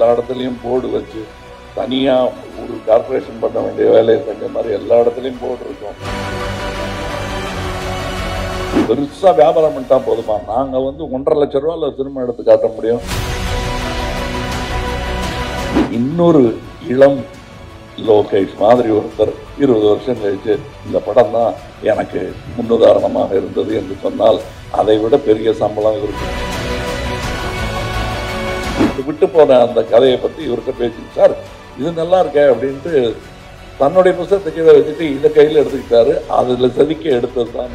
இடத்துலையும் போர்டு வச்சு தனியாக ஒரு கார்ப்பரேஷன் பண்ண வேண்டிய வேலையை செஞ்ச மாதிரி எல்லா இடத்துலையும் போர்டு இருக்கும் பெருசா வியாபாரம் பண்ணிட்டா போதுமா நாங்க வந்து ஒன்றரை லட்சம் ரூபாயில சினிமா எடுத்து காட்ட முடியும் இன்னொரு இளம் லோகேஷ் மாதிரி ஒருத்தர் இருபது வருஷம் கழிச்சு இந்த படம் தான் எனக்கு முன்னுதாரணமாக இருந்தது என்று சொன்னால் அதை விட பெரிய சம்பளம் இருக்கு விட்டு போன அந்த கதையை பத்தி இவர்கிட்ட பேசி சார் இது நல்லா இருக்கே அப்படின்ட்டு தன்னுடைய புத்தகத்தை கீழே வச்சுட்டு இதை கையில் எடுத்துக்கிட்டாரு அதில் செதுக்கி எடுத்தது தான்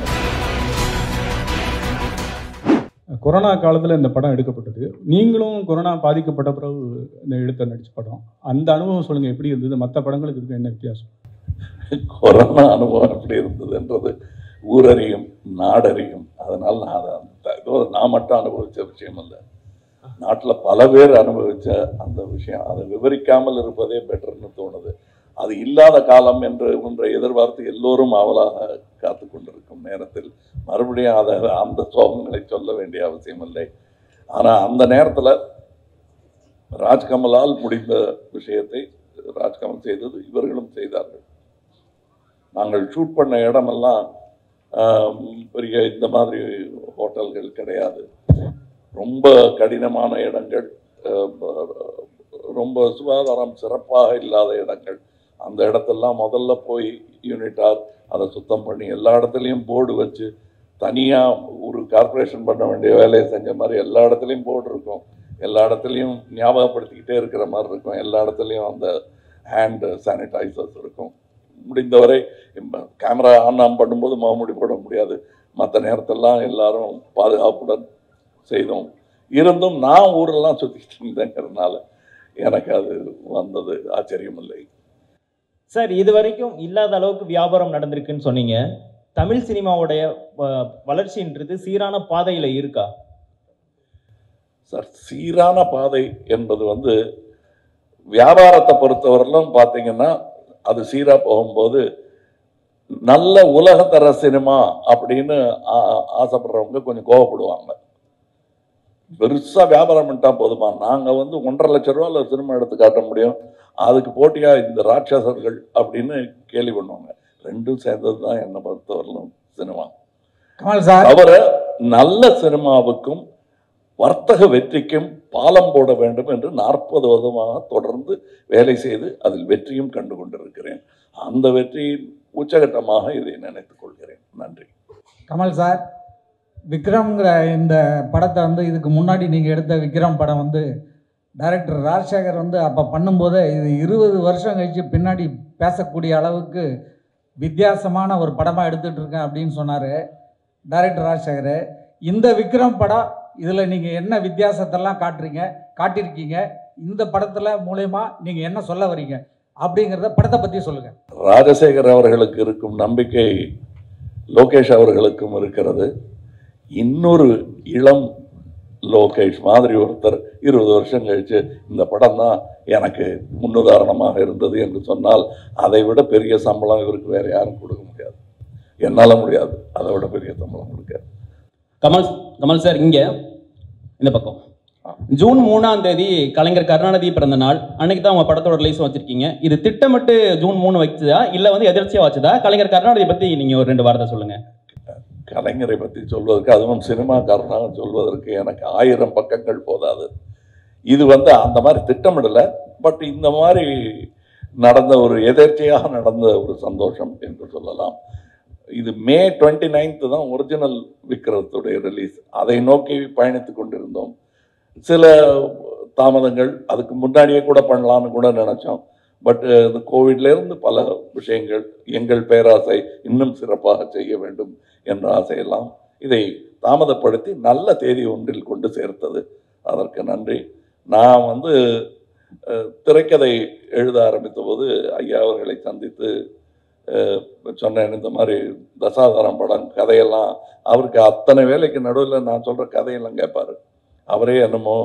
கொரோனா காலத்தில் இந்த படம் எடுக்கப்பட்டது நீங்களும் கொரோனா பாதிக்கப்பட்ட பிறகு இந்த எடுத்த நடிச்ச படம் அந்த அனுபவம் சொல்லுங்க எப்படி இருந்தது மற்ற படங்களுக்கு இதுக்கு என்ன வித்தியாசம் கொரோனா அனுபவம் எப்படி இருந்ததுன்றது ஊரறியும் நாடறியும் அதனால நான் அதை அந்த இதோ நான் மட்டும் அனுபவிச்ச விஷயம் இல்லை நாட்டில் பல பேர் அனுபவிச்ச அந்த விஷயம் அதை விவரிக்காமல் இருப்பதே பெட்டர்னு தோணுது அது இல்லாத காலம் என்று ஒன்றை எதிர்பார்த்து எல்லோரும் அவலாக காத்து கொண்டிருக்கும் நேரத்தில் மறுபடியும் அதை அந்த சோகங்களை சொல்ல வேண்டிய அவசியம் இல்லை ஆனால் அந்த நேரத்தில் ராஜ்கமலால் முடிந்த விஷயத்தை ராஜ்கமல் செய்தது இவர்களும் செய்தார்கள் நாங்கள் ஷூட் பண்ண இடமெல்லாம் ஆம், பெரிய இந்த மாதிரி ஹோட்டல்கள் கிடையாது ரொம்ப கடினமான இடங்கள் அஹ், ரொம்ப சுகாதாரம் சிறப்பாக இல்லாத இடங்கள் அந்த இடத்தெல்லாம் முதல்ல போய் யூனிட்டார் அதை சுத்தம் பண்ணி எல்லா இடத்துலையும் போர்டு வச்சு தனியாக ஒரு கார்ப்பரேஷன் பண்ண வேண்டிய வேலையை செஞ்ச மாதிரி எல்லா இடத்துலையும் போர்டு இருக்கும் எல்லா இடத்துலையும் ஞாபகப்படுத்திக்கிட்டே இருக்கிற மாதிரி இருக்கும் எல்லா இடத்துலையும் அந்த ஹேண்ட் சானிடைசர்ஸ் இருக்கும் முடிந்தவரை கேமரா ஆன் ஆன் பண்ணும்போது முகமூடி போட முடியாது மற்ற நேரத்தெல்லாம் எல்லாரும் பாதுகாப்புடன் செய்தோம் இருந்தும் நான் ஊரெல்லாம் சுற்றிக்கிட்டு இருந்தேங்கிறதுனால எனக்கு அது வந்தது ஆச்சரியம் இல்லை சார் இது வரைக்கும் இல்லாத அளவுக்கு வியாபாரம் நடந்திருக்குன்னு சொன்னீங்க தமிழ் சினிமாவுடைய வ- வளர்ச்சின்றது சீரான பாதையில இருக்கா சார் சீரான பாதை என்பது வந்து வியாபாரத்தை பொறுத்தவரையிலும் பார்த்தீங்கன்னா அது சீராக போகும்போது நல்ல உலகத்தர சினிமா அப்படின்னு ஆ- ஆ- ஆசைப்படுறவங்க கொஞ்சம் கோவப்படுவாங்க பெருசாக வியாபாரம் பண்ணிட்டா போதுமா நாங்கள் வந்து ஒன்றரை லட்ச ரூபாயில் சினிமா எடுத்து காட்ட முடியும் அதுக்கு போட்டியாக இந்த ராட்சசர்கள் அப்படின்னு கேலி பண்ணுவாங்க ரெண்டும் சேர்ந்தது தான் என்னை பொறுத்தவரையிலும் சினிமா கமல் சார் தவிர நல்ல சினிமாவுக்கும் வர்த்தக வெற்றிக்கும் பாலம் போட வேண்டும் என்று நாற்பது வருடமாக தொடர்ந்து வேலை செய்து அதில் வெற்றியும் கண்டு கொண்டிருக்கிறேன் அந்த வெற்றியின் உச்சகட்டமாக இதை நினைத்துக் கொள்கிறேன் நன்றி கமல் சார் விக்ரம்ங்கிற இந்த படத்தை வந்து இதுக்கு முன்னாடி நீங்கள் எடுத்த விக்ரம் படம் வந்து டைரக்டர் ராஜசேகர் வந்து அப்போ பண்ணும்போதே இது இருபது வருஷம் கழிச்சு பின்னாடி பேசக்கூடிய அளவுக்கு வித்தியாசமான ஒரு படமாக எடுத்துகிட்டு இருக்கேன் அப்படின்னு சொன்னார் டைரக்டர் ராஜசேகர் இந்த விக்ரம் படம் இதில் நீங்கள் என்ன வித்தியாசத்தெல்லாம் காட்டுறீங்க காட்டியிருக்கீங்க இந்த படத்தில் மூலயமா நீங்கள் என்ன சொல்ல வரீங்க அப்படிங்கிறத படத்தை பற்றி சொல்லுங்கள் ராஜசேகர் அவர்களுக்கு இருக்கும் நம்பிக்கை லோகேஷ் அவர்களுக்கும் இருக்கிறது இன்னொரு இளம் லோகேஷ் மாதிரி ஒருத்தர் இருபது வருஷம் கழிச்சு இந்த படம் தான் எனக்கு முன்னுதாரணமாக இருந்தது என்று சொன்னால் அதை விட பெரிய சம்பளம் இவருக்கு வேற யாரும் கொடுக்க முடியாது என்னால் முடியாது அதை விட பெரிய சம்பளம் கொடுக்க கமல் கமல் சார் இங்க இந்த பக்கம் ஜூன் மூணாம் தேதி கலைஞர் கருணாநிதி பிறந்த நாள் அன்னைக்கு தான் உங்க படத்தோட ரிலீஸ் வச்சிருக்கீங்க இது திட்டமிட்டு ஜூன் மூணு வச்சதா இல்ல வந்து எதிர்ச்சியா வச்சதா கலைஞர் கருணாநிதி பத்தி நீங்க ஒரு ரெண்டு வார்த்தை சொல்லுங்க கலைஞரை பற்றி சொல்வதற்கு அதுவும் சினிமாக்காரனாக சொல்வதற்கு எனக்கு ஆயிரம் பக்கங்கள் போதாது இது வந்து அந்த மாதிரி திட்டமிடலை பட் இந்த மாதிரி நடந்த ஒரு எதேர்ச்சையாக நடந்த ஒரு சந்தோஷம் என்று சொல்லலாம் இது மே டுவெண்ட்டி நைன்த்து தான் ஒரிஜினல் விக்ரத்துடைய ரிலீஸ் அதை நோக்கி பயணித்து கொண்டிருந்தோம் சில தாமதங்கள் அதுக்கு முன்னாடியே கூட பண்ணலாம்னு கூட நினச்சோம் பட் இந்த கோவிட்லேருந்து பல விஷயங்கள் எங்கள் பேராசை இன்னும் சிறப்பாக செய்ய வேண்டும் என்ற ஆசையெல்லாம் இதை தாமதப்படுத்தி நல்ல தேதி ஒன்றில் கொண்டு சேர்த்தது அதற்கு நன்றி நான் வந்து அஹ், திரைக்கதை எழுத ஆரம்பித்த போது ஐயா அவர்களை சந்தித்து அஹ், சொன்னேன் இந்த மாதிரி தசாவதாரம் படம் கதையெல்லாம் அவருக்கு அத்தனை வேலைக்கு நடுவில் நான் சொல்கிற கதையெல்லாம் கேட்பாரு அவரே என்னமோ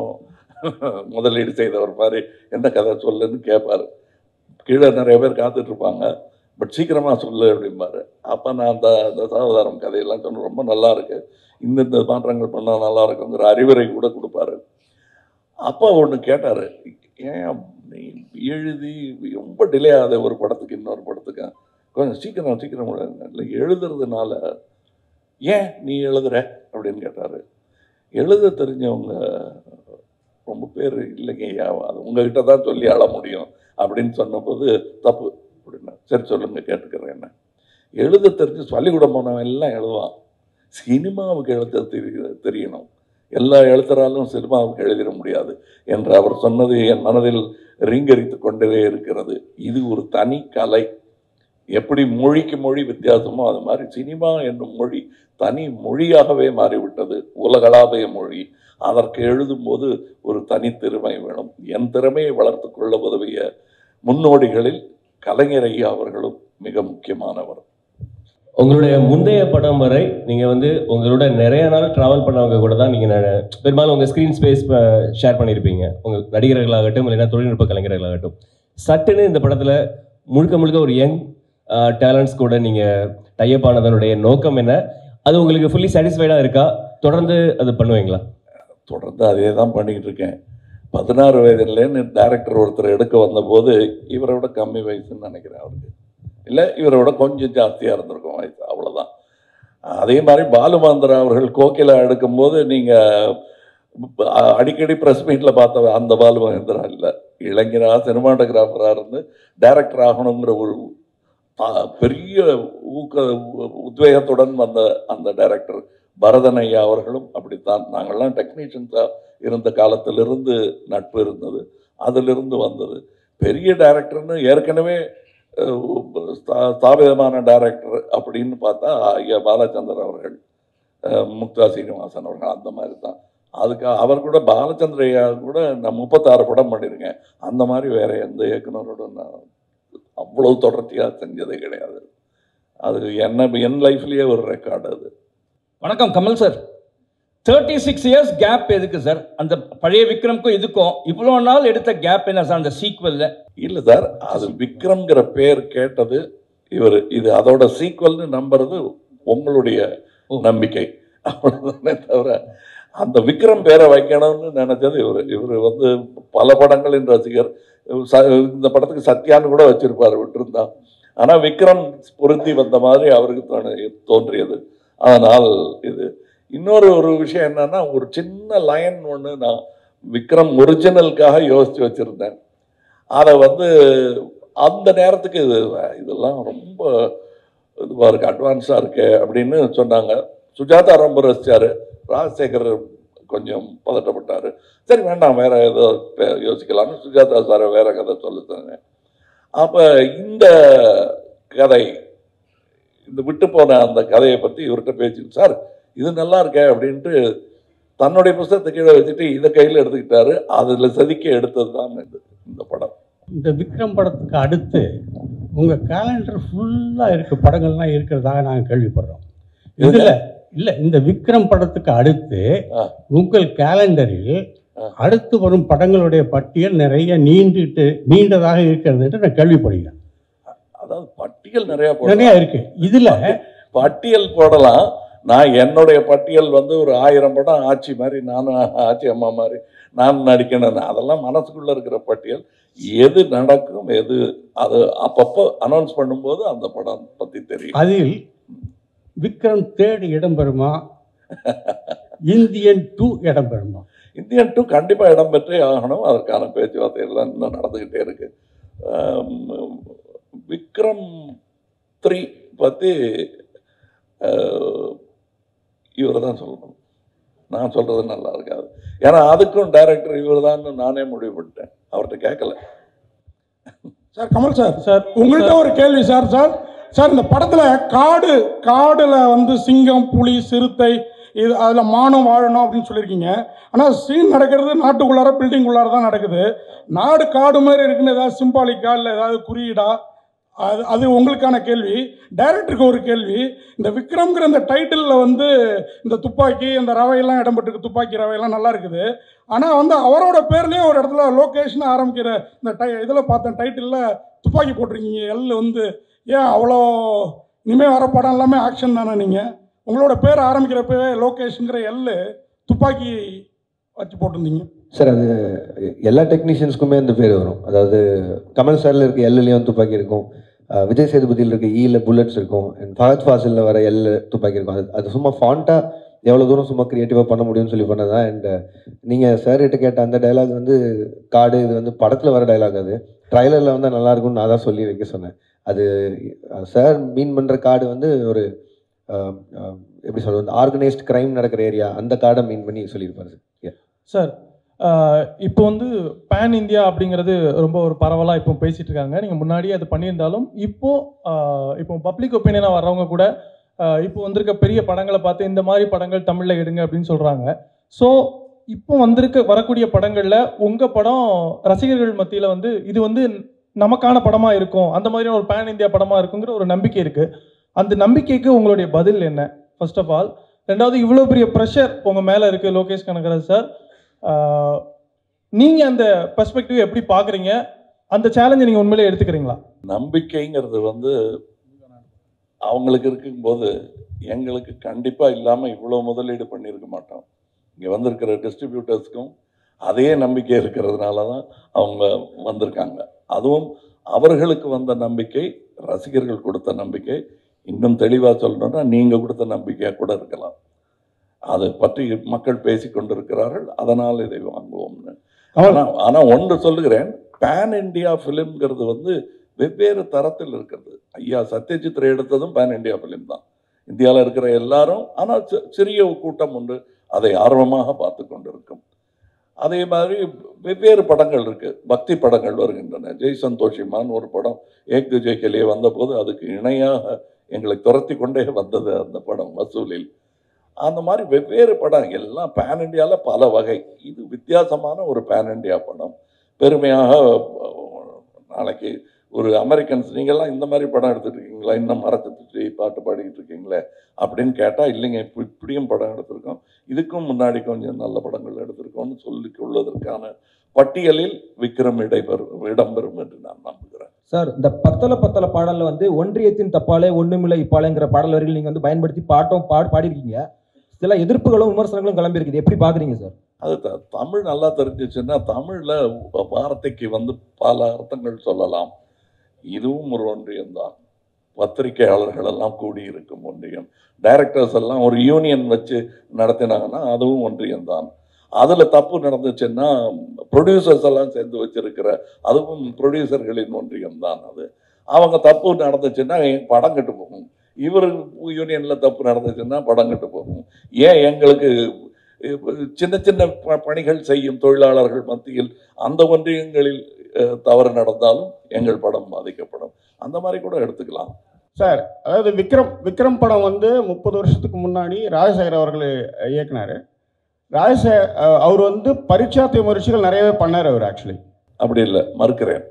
முதலீடு செய்தவர் மாதிரி என்ன கதை சொல்லுன்னு கேட்பாரு கீழே நிறைய பேர் காத்துட்டு இருப்பாங்க பட் சீக்கிரமாக சொல்லு அப்படிம்பாரு அப்போ நான் அந்த தசாவதாரம் கதையெல்லாம் சொன்ன ரொம்ப நல்லா இருக்கு இந்தந்த மாற்றங்கள் பண்ணால் நல்லா இருக்குங்கிற அறிவுரை கூட கொடுப்பாரு அப்போ ஒன்று கேட்டார் ஏன் நீ எழுதி ரொம்ப டிலே ஆகுது ஒரு படத்துக்கு இன்னொரு படத்துக்கு கொஞ்சம் சீக்கிரம் சீக்கிரம் விடு. இல்லை எழுதுறதுனால ஏன் நீ எழுதுற அப்படின்னு கேட்டார் எழுத தெரிஞ்சவங்க ரொம்ப பேர் இல்லைங்க ஐயா அது உங்ககிட்ட தான் சொல்லி ஆள முடியும் அப்படின்னு சொன்னபோது தப்பு அப்படின்னா சரி சொல்லுங்க கேட்டுக்கிறேன் என்ன எழுத தெரிஞ்சு பள்ளிக்கூடம் போனவன் எல்லாம் எழுதுவான் சினிமாவுக்கு எழுத தெரிய தெரியணும் எல்லா எழுத்தராலும் சினிமாவுக்கு எழுதிட முடியாது என்று அவர் சொன்னது என் மனதில் ரீங்கரித்து கொண்டே இருக்கிறது இது ஒரு தனி கலை எப்படி மொழிக்கு மொழி வித்தியாசமோ அது மாதிரி சினிமா என்னும் மொழி தனி மொழியாகவே மாறிவிட்டது உலகளாவிய மொழி அதற்கு எழுதும்போது ஒரு தனித்திறமை வேணும் என் திறமையை வளர்த்து கொள்ள உதவிய முன்னோடிகளில் கலைஞர் ஐயா அவர்களும் மிக முக்கியமானவர் உங்களுடைய முந்தைய படம் வரை நீங்க வந்து உங்களோட நிறைய நாள் டிராவல் பண்ணவங்க கூட தான் நீங்க ந- பெரும்பாலும் உங்க ஸ்கிரீன் ஸ்பேஸ் ஷேர் பண்ணியிருப்பீங்க உங்க நடிகர்களாகட்டும் இல்லைன்னா தொழில்நுட்ப கலைஞர்களாகட்டும் சட்டுன்னு இந்த படத்துல முழுக்க முழுக்க ஒரு யங் டேலண்ட்ஸ் கூட நீங்க டைப் ஆனதனுடைய நோக்கம் என்ன அது உங்களுக்கு ஃபுல்லி சாட்டிஸ்ஃபைடா இருக்கா தொடர்ந்து அது பண்ணுவீங்களா தொடர்ந்து அதே தான் பண்ணிக்கிட்டு இருக்கேன் பதினாறு வயதுலேன்னு டேரக்டர் ஒருத்தர் எடுக்க வந்தபோது இவரை விட கம்மி வயசுன்னு நினைக்கிறேன் அவருக்கு இல்லை இவரை விட கொஞ்சம் ஜாஸ்தியாக இருந்திருக்கும் வயசு அவ்வளோதான் அதே மாதிரி பாலுமாந்திரா அவர்கள் கோகிலா எடுக்கும்போது நீங்கள் அடிக்கடி ப்ரெஸ் மீட்டில் பார்த்த அந்த பாலுமகேந்திரா இல்லை இளைஞராக சினிமாட்டோகிராஃபராக இருந்து டைரக்டர் ஆகணுங்கிற ஒரு ஆ, பெரிய ஊக்க உத்வேகத்துடன் வந்த அந்த டைரக்டர் பரதன் ஐயா அவர்களும் அப்படித்தான் நாங்கள்லாம் டெக்னீஷியன்ஸாக இருந்த காலத்திலிருந்து நட்பு இருந்தது அதிலிருந்து வந்தது பெரிய டைரக்டர்னு ஏற்கனவே அஹ், ஸ்தா- ஸ்தாபிதமான டைரக்டர் அப்படின்னு பார்த்தா ஐயா பாலச்சந்தர் அவர்கள் அஹ், முக்தா சீனிவாசன் அவர்கள் அந்த மாதிரி தான் அதுக்கு அவர் கூட பாலச்சந்திர ஐயா கூட நான் முப்பத்தாறு படம் பண்ணியிருக்கேன் அந்த மாதிரி வேற எந்த இயக்குனரோட நான் அவ்வளவு தொடர்ச்சியாக செஞ்சதே கிடையாது அது என்ன என் லைஃப்லேயே ஒரு ரெக்கார்டு அது வணக்கம் Kamal sir thirty six years gap எதுக்கு சார் அந்த பழைய விக்ரம்க்கும் இதுக்கும் இவ்வளோ நாள் எடுத்த கேப் என்ன சார் அந்த சீக்வல்ல இல்லை சார் அது விக்ரம்ங்கிற பேர் கேட்டது இவர் இது அதோட சீக்வல்னு நம்புறது உங்களுடைய ஓ. நம்பிக்கை அவ்வளவுதானே தவிர அந்த விக்ரம் பேரை வைக்கணும்னு நினைச்சது இவர் இவர் வந்து பல படங்களின் ரசிகர் ச- இந்த படத்துக்கு சத்யான்னு கூட வச்சிருப்பார் விட்டுருந்தா ஆனால் விக்ரம் பொருந்தி வந்த மாதிரி அவருக்கு தோணு- தோன்றியது அதனால் இது இன்னொரு ஒரு விஷயம் என்னன்னா ஒரு சின்ன லைன் ஒன்று நான் விக்ரம் ஒரிஜினலுக்காக யோசித்து வச்சுருந்தேன் அதை வந்து அந்த நேரத்துக்கு இது இதெல்லாம் ரொம்ப இதுவாக இருக்குது அட்வான்ஸாக இருக்கு அப்படின்னு சொன்னாங்க சுஜாதா ரொம்ப ரசிச்சாரு ராஜசேகர் கொஞ்சம் பதட்டப்பட்டார் சரி வேண்டாம் வேற ஏதோ பே- யோசிக்கலாம்னு சுஜாதா சாரை வேற கதை சொல்ல சொன்னேன் அப்போ இந்த கதை இந்த விட்டு போன அந்த கதையை பற்றி இவர்கிட்ட பேசி சார் இது நல்லா இருக்கே அப்படின்ட்டு தன்னுடைய புஸ்தகத்தை கீழே வச்சுட்டு இதை கையில் எடுத்துக்கிட்டாரு அதில் செதுக்கி எடுத்தது தான் இது இந்த படம் இந்த விக்ரம் படத்துக்கு அடுத்து உங்கள் கேலண்டர் ஃபுல்லாக இருக்க படங்கள்லாம் இருக்கிறதாக நாங்கள் கேள்விப்படுறோம் இதில் இல்லை இந்த விக்ரம் படத்துக்கு அடுத்து ஆ. உங்கள் கேலண்டரில் ஆ. அடுத்து வரும் படங்களுடைய பட்டியல் நிறைய நீண்டுட்டு நீண்டதாக இருக்கிறது என்று நான் கேள்விப்படுகிறேன் அதாவது பட்டியல் நிறைய போடலாம் நிறையா இருக்கு இதில் பட்டியல் போடலாம் நான் என்னுடைய பட்டியல் வந்து ஒரு ஆயிரம் படம் ஆச்சி மாதிரி நானும் ஆச்சி அம்மா மாதிரி நான் நடிக்கணும் அதெல்லாம் மனசுக்குள்ள இருக்கிற பட்டியல் எது நடக்கும் எது அது அப்பப்போ அனௌன்ஸ் பண்ணும்போது அந்த படம் பத்தி தெரியும் அதில் விக்ரம் தேர்டு இடம்பெறுமா இந்தியன் டூ இடம்பெறுமா இந்தியன் டூ கண்டிப்பாக இடம்பெற்றே ஆகணும் அதற்கான பேச்சுவார்த்தைகள்லாம் இன்னும் நடந்துக்கிட்டே இருக்கு ஆம், விக்ரம் த்ரீ பற்றி இவர் தான் சொல்லணும் நான் சொல்கிறது நல்லா இருக்காது ஏன்னா அதுக்கும் டைரக்டர் இவர் தான் நானே முடிவு பண்ணிட்டேன் அவர்கிட்ட கேட்கல சார் கமல் சார் சார் உங்கள்கிட்ட ஒரு கேள்வி சார் சார் சார் இந்த படத்தில் காடு காடில் வந்து சிங்கம் புலி சிறுத்தை இது அதில் மானம் வாழணும் அப்படின்னு சொல்லியிருக்கீங்க ஆனால் சீன் நடக்கிறது நாட்டுக்குள்ளார பில்டிங் உள்ளார தான் நடக்குது நாடு காடு மாதிரி இருக்குன்னு ஏதாவது சிம்பாலிக்கா இல்லை ஏதாவது குறியீடா அது அது உங்களுக்கான கேள்வி டைரக்டருக்கு ஒரு கேள்வி இந்த விக்ரம்ங்கிற இந்த டைட்டிலில் வந்து இந்த துப்பாக்கி இந்த ரவையெல்லாம் இடம்பெற்றிருக்கு துப்பாக்கி ரவையெல்லாம் நல்லா இருக்குது ஆனால் வந்து அவரோட பேர்லேயே ஒரு இடத்துல லோகேஷ்னு ஆரம்பிக்கிற இந்த டை இதில் பார்த்தேன் டைட்டிலில் துப்பாக்கி போட்டிருக்கீங்க எல் வந்து ஏன் அவ்வளோ இனிமேல் வர படம் எல்லாமே ஆக்ஷன் தானே நீங்கள் உங்களோட பேர் ஆரம்பிக்கிறப்பவே லோகேஷ்ங்கிற எல் துப்பாக்கி வச்சு போட்டிருந்தீங்க சார் அது எல்லா டெக்னீஷியன்ஸ்க்குமே அந்த பேர் வரும் அதாவது கமல் சாரில் இருக்க எல்லையும் துப்பாக்கி இருக்கும் அஹ் விஜய் சேதுபதியில் இருக்க ஈல புல்லட்ஸ் இருக்கும் அண்ட் ஃபஹத் ஃபாசிலில் வர எல் துப்பாக்கி இருக்கும் அது அது சும்மா ஃபாண்ட்டாக எவ்வளோ தூரம் சும்மா க்ரியேட்டிவாக பண்ண முடியும்னு சொல்லி பண்ணதான் அண்ட் நீங்கள் சார் கிட்ட கேட்ட அந்த டைலாக் வந்து காடு இது வந்து படத்தில் வர டைலாக் அது ட்ரைலரில் வந்து நல்லா இருக்கும்னு நான் தான் சொல்லி வைக்க சொன்னேன் அது சார் மீன் பண்ணுற காடு வந்து ஒரு அஹ், அஹ், எப்படி சொல்றது ஆர்கனைஸ்ட் கிரைம் நடக்கிற ஏரியா அந்த காடை மீன் பண்ணி சொல்லியிருப்பாரு சார் சார் ஆஹ் இப்போ வந்து பேன் இந்தியா அப்படிங்கிறது ரொம்ப ஒரு பரவலாக இப்போ பேசிட்டு இருக்காங்க நீங்கள் முன்னாடியே அது பண்ணியிருந்தாலும் இப்போ ஆஹ் இப்போ பப்ளிக் ஒப்பீனியனாக வர்றவங்க கூட ஆஹ் இப்போ வந்திருக்க பெரிய படங்களை பார்த்து இந்த மாதிரி படங்கள் தமிழில் எடுங்க அப்படின்னு சொல்கிறாங்க ஸோ இப்போ வந்திருக்க வரக்கூடிய படங்களில் உங்கள் படம் ரசிகர்கள் மத்தியில் வந்து இது வந்து நமக்கான படமாக இருக்கும் அந்த மாதிரியான ஒரு பேன் இந்தியா படமாக இருக்குங்கிற ஒரு நம்பிக்கை இருக்குது அந்த நம்பிக்கைக்கு உங்களுடைய பதில் என்ன ஃபர்ஸ்ட் ஆஃப் ஆல் ரெண்டாவது இவ்வளோ பெரிய ப்ரெஷர் உங்கள் மேலே இருக்குது லோகேஷ் கனகராஜ் சார் நீங்கள் அந்த பெர்ஸ்பெக்டிவ் எப்படி பார்க்குறீங்க அந்த சேலஞ்சை நீங்கள் உண்மையிலே எடுத்துக்கிறீங்களா நம்பிக்கைங்கிறது வந்து அவங்களுக்கு இருக்கும்போது எங்களுக்கு கண்டிப்பாக இல்லாமல் இவ்வளோ முதலீடு பண்ணியிருக்க மாட்டோம் இங்கே வந்திருக்கிற டிஸ்ட்ரிபியூட்டர்ஸ்க்கும் அதே நம்பிக்கை இருக்கிறதுனால தான் அவங்க வந்திருக்காங்க அதுவும் அவர்களுக்கு வந்த நம்பிக்கை ரசிகர்கள் கொடுத்த நம்பிக்கை இன்னும் தெளிவாக சொல்லணும்னா நீங்கள் கொடுத்த நம்பிக்கையாக கூட இருக்கலாம் அதை பற்றி மக்கள் பேசி கொண்டிருக்கிறார்கள் அதனால் இதை வாங்குவோம்னு ஆனால் ஆனால் ஒன்று சொல்லுகிறேன் பேன் இண்டியா ஃபிலிம்ங்கிறது வந்து வெவ்வேறு தரத்தில் இருக்கிறது ஐயா சத்யஜித் ரே எடுத்ததும் பேன் இண்டியா ஃபிலிம் தான் இந்தியாவில் இருக்கிற எல்லாரும் ஆனால் சி- சிறிய கூட்டம் உண்டு அதை ஆர்வமாக பார்த்து கொண்டிருக்கும் அதே மாதிரி வெவ்வேறு படங்கள் இருக்கு பக்தி படங்கள் வருகின்றன ஜெய் சந்தோஷிமான் ஒரு படம் ஏக் துஜே கெலியே வந்தபோது அதுக்கு இணையாக எங்களை துரத்தி கொண்டே வந்தது அந்த படம் வசூலில் அந்த மாதிரி வெவ்வேறு படம் எல்லாம் பேன் இண்டியாவில் பல வகை இது வித்தியாசமான ஒரு பேன் இண்டியா படம் பெருமையாக அஹ், நாளைக்கு ஒரு அமெரிக்கன்ஸ் நீங்கள்லாம் இந்த மாதிரி படம் எடுத்துட்டு இருக்கீங்களா இன்னும் மரத்தை சுற்றி பாட்டு பாடிக்கிட்டு இருக்கீங்களே அப்படின்னு கேட்டால் இல்லைங்க இப்ப இப்படியும் படம் எடுத்திருக்கோம் இதுக்கும் முன்னாடி கொஞ்சம் நல்ல படங்கள் எடுத்திருக்கோம்னு சொல்லிக் கொள்வதற்கான பட்டியலில் விக்ரம் இடைபெறும் இடம்பெறும் என்று நான் நம்புகிறேன் சார் இந்த பத்தல பத்தல பாடல்ல வந்து ஒன்றியத்தின் தப்பாலே ஒண்ணுமில்லை இப்பாலேங்கிற பாடல் வரிகள் நீங்க வந்து பயன்படுத்தி பாட்டும் பாடு பாடிருக்கீங்க சில எதிர்ப்புகளும் விமர்சனங்களும் கிளம்பியிருக்குது எப்படி பாக்குறீங்க சார் அது த- தமிழ் நல்லா தெரிஞ்சிச்சுன்னா தமிழில் வார்த்தைக்கு வந்து பல அர்த்தங்கள் சொல்லலாம் இதுவும் ஒரு ஒன்றியம் தான் பத்திரிகையாளர்கள் எல்லாம் கூடியிருக்கும் ஒன்றியம் டைரக்டர்ஸ் எல்லாம் ஒரு யூனியன் வச்சு நடத்தினாங்கன்னா அதுவும் ஒன்றியம் தான் அதில் தப்பு நடந்துச்சுன்னா ப்ரொடியூசர்ஸ் எல்லாம் சேர்ந்து வச்சிருக்கிற அதுவும் ப்ரொடியூசர்களின் ஒன்றியம் தான் அது அவங்க தப்பு நடந்துச்சுன்னா என் படம் கெட்டு போகும் இவர் யூனியனில் தப்பு நடந்துச்சுன்னா படம் கெட்டு போகும் ஏன் எங்களுக்கு இப்ப சின்ன சின்ன ப- பணிகள் செய்யும் தொழிலாளர்கள் மத்தியில் அந்த ஒன்றியங்களில் அஹ், தவறு நடந்தாலும் எங்கள் படம் பாதிக்கப்படும் அந்த மாதிரி கூட எடுத்துக்கலாம் சார் அதாவது விக்ரம் விக்ரம் படம் வந்து முப்பது வருஷத்துக்கு முன்னாடி ராஜசேகர் அவர்கள் இயக்குனார் ராஜசே அஹ் அவர் வந்து பரீட்சார்த்த முயற்சிகள் நிறையவே பண்ணார் அவர் ஆக்சுவலி அப்படி இல்லை மறுக்கிறேன்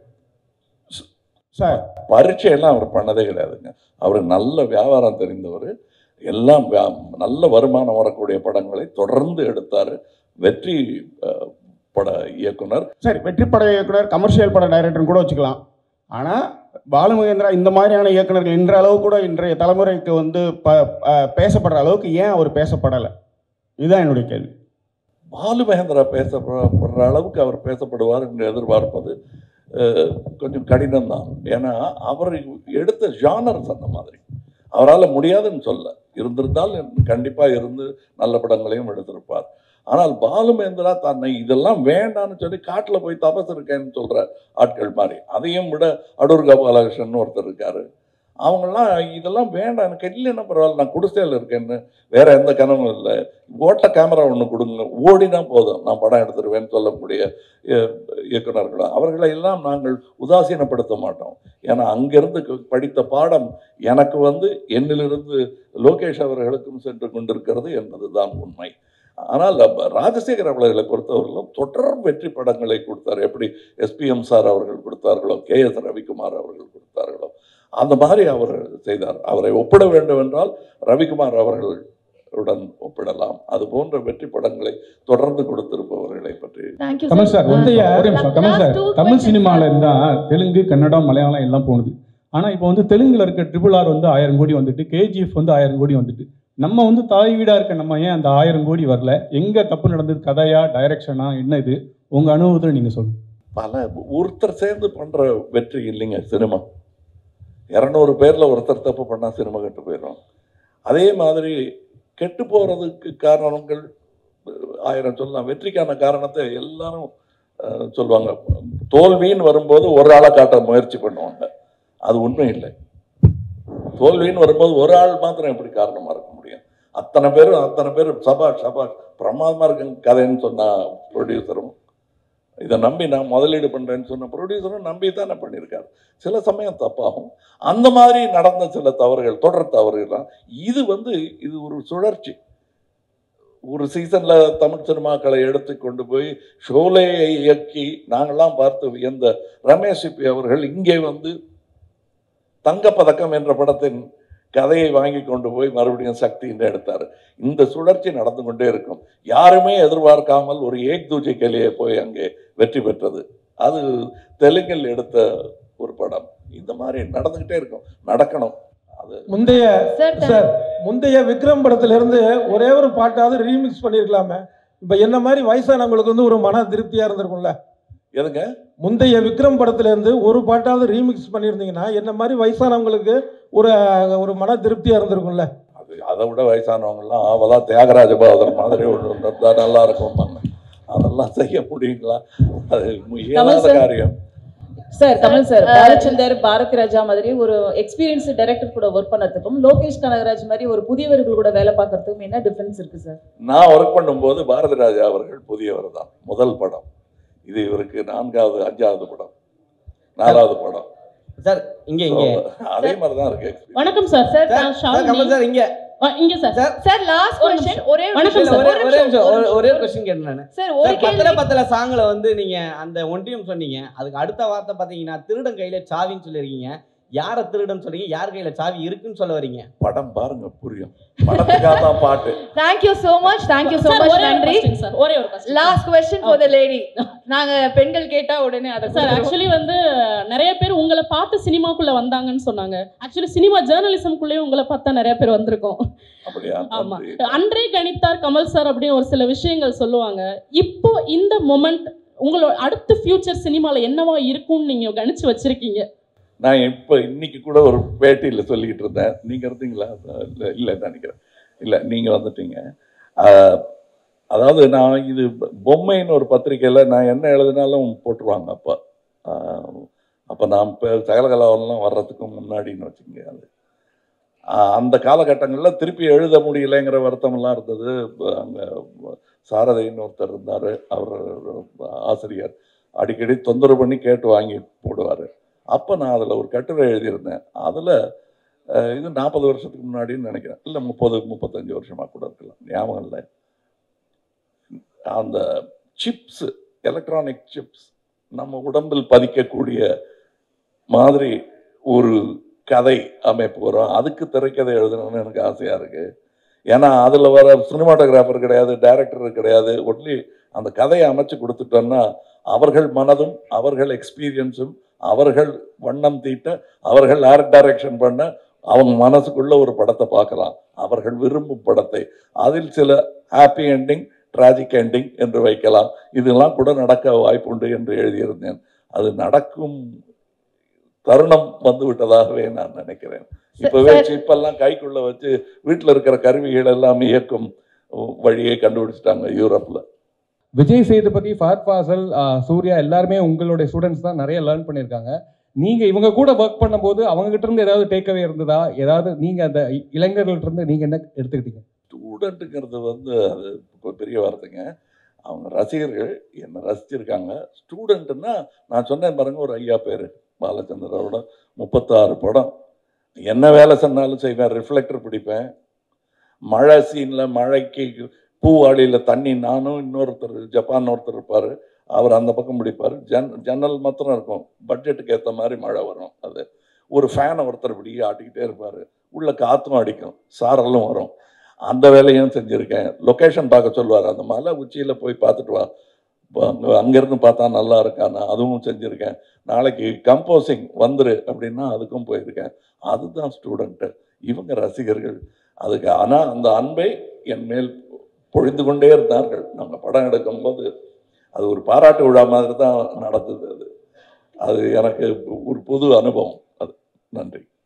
சார் பரீட்சையெல்லாம் அவர் பண்ணதே கிடையாதுங்க அவர் நல்ல வியாபாரம் தெரிந்தவர் எல்லாம் வியா- நல்ல வருமானம் வரக்கூடிய படங்களை தொடர்ந்து எடுத்தார் வெற்றி அஹ், பட இயக்குனர் சரி வெற்றி பட இயக்குனர் கமர்ஷியல் பட டைரக்டர்னு கூட வச்சுக்கலாம் ஆனால் பாலுமகேந்திரா இந்த மாதிரியான இயக்குனர்கள் இன்ற அளவு கூட இன்றைய தலைமுறைக்கு வந்து ப அஹ் பேசப்படுற அளவுக்கு ஏன் அவர் பேசப்படலை இதுதான் என்னுடைய கேள்வி பாலு மகேந்திரா பேசப்படுற அளவுக்கு அவர் பேசப்படுவார் என்று எதிர்பார்ப்பது அஹ், கொஞ்சம் கடினம் தான் ஏன்னா அவர் எடுத்த ஜானர்ஸ் அந்த மாதிரி அவரால் முடியாதுன்னு சொல்ல இருந்திருந்தால் கண்டிப்பாக இருந்து நல்ல படங்களையும் எடுத்திருப்பார் ஆனால் பாலுமேந்திரா தன்னை இதெல்லாம் வேண்டாம்னு சொல்லி காட்டில் போய் தபஸ் இருக்கேன்னு சொல்கிற ஆட்கள் மாதிரி அதையும் விட அடூர் கோபாலகிருஷ்ணன் ஒருத்தர் இருக்காரு அவங்கெல்லாம் இதெல்லாம் வேண்டாம் எனக்கு இல்லைன்னா பரவாயில்ல நான் குடிசையில் இருக்கேன்னு வேற எந்த கனவும் இல்லை ஓட்ட கேமரா ஒன்று கொடுங்க ஓடினா போதும் நான் படம் எடுத்துருவேன்னு சொல்லக்கூடிய அஹ், இயக்குனர்கள் அவர்களை எல்லாம் நாங்கள் உதாசீனப்படுத்த மாட்டோம் ஏன்னா அங்கிருந்து க- படித்த பாடம் எனக்கு வந்து என்னிலிருந்து லோகேஷ் அவர்களுக்கும் சென்று கொண்டிருக்கிறது என்பதுதான் உண்மை ஆனால் அப்ப ராஜசேகர் அவர்களை பொறுத்தவரையிலும் தொடர் வெற்றி படங்களை கொடுத்தார் எப்படி எஸ்பிஎம் சார் அவர்கள் கொடுத்தார்களோ கே எஸ் ரவிக்குமார் அவர்கள் கொடுத்தார்களோ அந்த மாதிரி அவர் செய்தார் அவரை ஒப்பிட வேண்டும் என்றால் ரவிக்குமார் அவர்களுடன் ஒப்பிடலாம் அது போன்ற வெற்றி படங்களை தொடர்ந்து கொடுத்திருப்பவர்களை பற்றி கமல் சார் ஒரே ஒரே நிமிஷம் கமல் சார் தமிழ் சினிமாவில் இருந்தால் தெலுங்கு கன்னடம் மலையாளம் எல்லாம் போனது ஆனால் இப்போ வந்து தெலுங்குல இருக்க ட்ரிபிள் ஆர் வந்து ஆயிரம் கோடி வந்துட்டு கேஜிஎஃப் வந்து ஆயிரம் கோடி வந்துட்டு நம்ம வந்து தாய் வீடா இருக்க நம்ம ஏன் அந்த ஆயிரம் கோடி வரல எங்க தப்பு நடந்தது கதையா டைரக்ஷனா என்ன இது உங்க அனுபவத்துல நீங்க சொல்லுங்க பல ஒருத்தர் சேர்ந்து பண்ற வெற்றி இல்லைங்க சினிமா இரநூறு பேர்ல ஒருத்தர் தப்பு பண்ணா சினிமா கெட்டு போயிடும் அதே மாதிரி கெட்டு போறதுக்கு காரணங்கள் ஆயிரம் சொல்லலாம் வெற்றிக்கான காரணத்தை எல்லாரும் அஹ், சொல்லுவாங்க தோல்வின்னு வரும்போது ஒரு ஆளை காட்ட முயற்சி பண்ணுவாங்க அது உண்மை இல்லை தோல்வின்னு வரும்போது ஒரு ஆள் மாத்திரம் எப்படி காரணமா இருக்க முடியும் அத்தனை பேரும் அத்தனை பேர் சபாஷ் சபாஷ் பிரமாதமா இருக்கு கதைன்னு சொன்னா ப்ரொடியூசரும் இதை நம்பி நான் முதலீடு பண்றேன்னு சொன்ன ப்ரொடியூசரும் நம்பி தானே பண்ணியிருக்காரு சில சமயம் தப்பாகும் அந்த மாதிரி நடந்த சில தவறுகள் தொடர் தவறுகள் இது வந்து இது ஒரு சுழற்சி ஒரு சீசன்ல தமிழ் சினிமாக்களை எடுத்து கொண்டு போய் ஷோலையை இயக்கி நாங்கள்லாம் பார்த்து வியந்த ரமேஷ் சிப்பி அவர்கள் இங்கே வந்து தங்கப்பதக்கம் என்ற படத்தின் கதையை வாங்கி கொண்டு போய் மறுபடியும் சக்தின்னு எடுத்தார் இந்த சுழற்சி நடந்து கொண்டே இருக்கும் யாருமே எதிர்பார்க்காமல் ஒரு ஏக் தூஜை கலியை போய் அங்கே வெற்றி பெற்றது அது தெலுங்கில் எடுத்த ஒரு படம் இந்த மாதிரி நடந்துகிட்டே இருக்கும் நடக்கணும் அது முந்தைய சார் முந்தைய விக்ரம் படத்துல இருந்து ஒரே ஒரு பாட்டாவது ரீமிக்ஸ் பண்ணியிருக்கலாமே இப்போ என்ன மாதிரி வயசானவங்களுக்கு வந்து ஒரு மன திருப்தியா இருந்திருக்கும்ல எதுங்க முந்தைய விக்ரம் படத்துல இருந்து ஒரு பாட்டாவது ரீமிக்ஸ் பண்ணியிருந்தீங்கன்னா என்ன மாதிரி வயசானவங்களுக்கு ஒரு ஒரு மன திருப்தியா இருந்திருக்கும்ல அது அதை விட வயசானவங்கலாம் ஆவலா தியாகராஜ பாதர் மாதிரி ஒன்று இருந்தா நல்லா இருக்கும் அதெல்லாம் செய்ய முடியுங்களா அது இயலாத சார். காரியம் சார் கமல் சார் பாலச்சந்தர் பாரதி ராஜா மாதிரி ஒரு எக்ஸ்பீரியன்ஸ் டைரக்டர் கூட ஒர்க் பண்ணதுக்கும் லோகேஷ் கனகராஜ் மாதிரி ஒரு புதியவர்கள் கூட வேலை பார்க்கறதுக்கும் என்ன டிஃபரன்ஸ் இருக்கு சார் நான் ஒர்க் பண்ணும்போது பாரதி ராஜா அவர்கள் புதியவர் தான் முதல் படம் இது இவருக்கு நான்காவது அஞ்சாவது படம் நாலாவது படம் சார் இங்க இங்க So, அதே மாதிரி தான் இருக்கு வணக்கம் சார் சார் நான் சார் கமல் சார் இங்க ஆ, இங்க சார் சார் லாஸ்ட் கொஸ்டின் ஒரே ஒரு வணக்கம் நிமிஷம், சார். ஒரே ஒரு ஒரே நிமிஷம், நிமிஷம் ஒரு ஒரு- ஒரே நிமிஷம். கொஸ்டின் கேட்டேன் நானு சார் ஒரு சார் பத்தல கேள்வி பத்தல சாங்ல வந்து நீங்க அந்த ஒன்றியம் சொன்னீங்க அதுக்கு அடுத்த வார்த்தை பாத்தீங்கன்னா திருடன் கையில சாவின்னு சொல்லிருக்கீங்க யார திருடன் சொல்றீங்க யார் கையில சாவி இருக்குன்னு சொல்ல வரீங்க படம் பாருங்க புரியும் படத்துக்காக தான் பாட்டு Thank you so much thank you so சார், much ஒரே ஒரு நன்றி question சார், ஒரே ஒரு question. Last question for the lady நாங்க பெண்கள் கேட்டா உடனே அதை சார் கொடுத்துருவோம். ஆக்சுவலி வந்து நிறைய பேர் உங்களை பார்த்து சினிமாக்குள்ள வந்தாங்கன்னு சொன்னாங்க ஆக்சுவலி சினிமா ஜேர்னலிசம்குள்ளேயும் உங்களை பார்த்தா நிறைய பேர் வந்திருக்கோம் அப்படியா ஆமா அன்றே கணித்தார் கமல் சார் அப்படின்னு ஒரு சில விஷயங்கள் சொல்லுவாங்க இப்போ இந்த மொமெண்ட் உங்களோட அடுத்த ஃபியூச்சர் சினிமால என்னவா இருக்கும்னு நீங்க கணிச்சு வச்சிருக்கீங்க நான் இப்போ இன்னைக்கு கூட ஒரு பேட்டியில் சொல்லிக்கிட்டு இருந்தேன் நீங்க இருந்தீங்களா இல்லை இல்லைன்னு நினைக்கிறேன் இல்லை நீங்க வந்துட்டீங்க ஆஹ், அதாவது நான் இது பொம்மைன்னு ஒரு பத்திரிக்கையில் நான் என்ன எழுதினாலும் போட்டுருவாங்க அப்போ அப்போ நான் இப்போ சகலகலாவெல்லாம் வர்றதுக்கு முன்னாடின்னு வச்சுங்க அது ஆஹ், அந்த காலகட்டங்களில் திருப்பி எழுத முடியலைங்கிற வருத்தமெல்லாம் இருந்தது அங்கே சாரதைன்னு ஒருத்தர் இருந்தார் அவர் ஆசிரியர் அடிக்கடி தொந்தரவு பண்ணி கேட்டு வாங்கி போடுவார் அப்போ நான் அதில் ஒரு கட்டுரை எழுதியிருந்தேன் அதில் இது நாற்பது வருஷத்துக்கு முன்னாடின்னு நினைக்கிறேன் இல்லை முப்பது முப்பத்தஞ்சு வருஷமாக கூட இருக்கலாம் ஞாபகம் இல்லை அந்த சிப்ஸ் எலக்ட்ரானிக் சிப்ஸ் நம்ம உடம்பில் பதிக்கக்கூடிய மாதிரி ஒரு கதை அமைப்பு வரும் அதுக்கு திரைக்கதை எழுதணும்னு எனக்கு ஆசையாக இருக்குது ஏன்னா அதில் வர சினிமாட்டோகிராஃபர் கிடையாது டைரக்டர் கிடையாது ஒன்லி அந்த கதையை அமைச்சு கொடுத்துட்டோன்னா அவர்கள் மனதும் அவர்கள் எக்ஸ்பீரியன்ஸும் அவர்கள் வண்ணம் தீட்ட அவர்கள் ஆர்ட் டைரக்ஷன் பண்ண அவங்க மனசுக்குள்ள ஒரு படத்தை பார்க்கலாம் அவர்கள் விரும்பும் படத்தை அதில் சில ஹாப்பி எண்டிங் டிராஜிக் எண்டிங் என்று வைக்கலாம் இதெல்லாம் கூட நடக்க வாய்ப்புண்டு என்று எழுதியிருந்தேன் அது நடக்கும் தருணம் வந்து விட்டதாகவே நான் நினைக்கிறேன் இப்பவே சிப்பெல்லாம் கைக்குள்ள வச்சு வீட்டில் இருக்கிற கருவிகள் எல்லாம் இயக்கும் வழியை கண்டுபிடிச்சிட்டாங்க யூரோப்ல விஜய் சேதுபதி ஃபஹத் ஃபாசல் ஆஹ், சூர்யா எல்லாருமே உங்களுடைய ஸ்டூடெண்ட்ஸ் தான் நிறைய லேர்ன் பண்ணியிருக்காங்க நீங்க இவங்க கூட ஒர்க் பண்ணும்போது அவங்க கிட்ட இருந்து ஏதாவது டேக்அவே இருந்ததா ஏதாவது நீங்க அந்த இ- இளைஞர்கள்ட்ட இருந்து நீங்க என்ன எடுத்துக்கிட்டீங்க ஸ்டூடெண்ட்டுங்கிறது வந்து அது இப்போ பெரிய வார்த்தைங்க அவங்க ரசிகர்கள் என்னை ரசிச்சிருக்காங்க ஸ்டூடெண்ட்டுன்னா நான் சொன்னேன் பாருங்க ஒரு ஐயா பேர் பாலச்சந்திரோட முப்பத்தாறு படம் என்ன வேலை சொன்னாலும் செய்வேன் ரிஃப்ளெக்டர் பிடிப்பேன் மழை சீனில் மழைக்கு பூவாளியில் தண்ணி நானும் இன்னொருத்தர் ஜப்பான் ஒருத்தர் இருப்பார் அவர் அந்த பக்கம் பிடிப்பார் ஜன் ஜன்னல் மாத்திரம் இருக்கும் பட்ஜெட்டுக்கு ஏற்ற மாதிரி மழை வரும் அது ஒரு ஃபேனை ஒருத்தர் இப்படி ஆட்டிக்கிட்டே இருப்பார் உள்ள காற்றும் அடிக்கும் சாரலும் வரும் அந்த வேலையும் செஞ்சுருக்கேன் லொக்கேஷன் பார்க்க சொல்லுவார் அந்த மலை உச்சியில் போய் பார்த்துட்டு வா இப்போ அங்கே அங்கேருந்து பார்த்தா நல்லா இருக்கானா அதுவும் செஞ்சுருக்கேன் நாளைக்கு கம்போசிங் வந்துரு அப்படின்னா அதுக்கும் போயிருக்கேன் அதுதான் ஸ்டூடெண்ட்டு இவங்க ரசிகர்கள் அதுக்கு ஆனால் அந்த அன்பை என் மேல் பொழிந்து கொண்டே இருந்தார்கள் நாங்கள் படம் எடுக்கும்போது அது ஒரு பாராட்டு விழா மாதிரி தான் நடந்தது அது அது எனக்கு ஒரு புது அனுபவம் அது நன்றி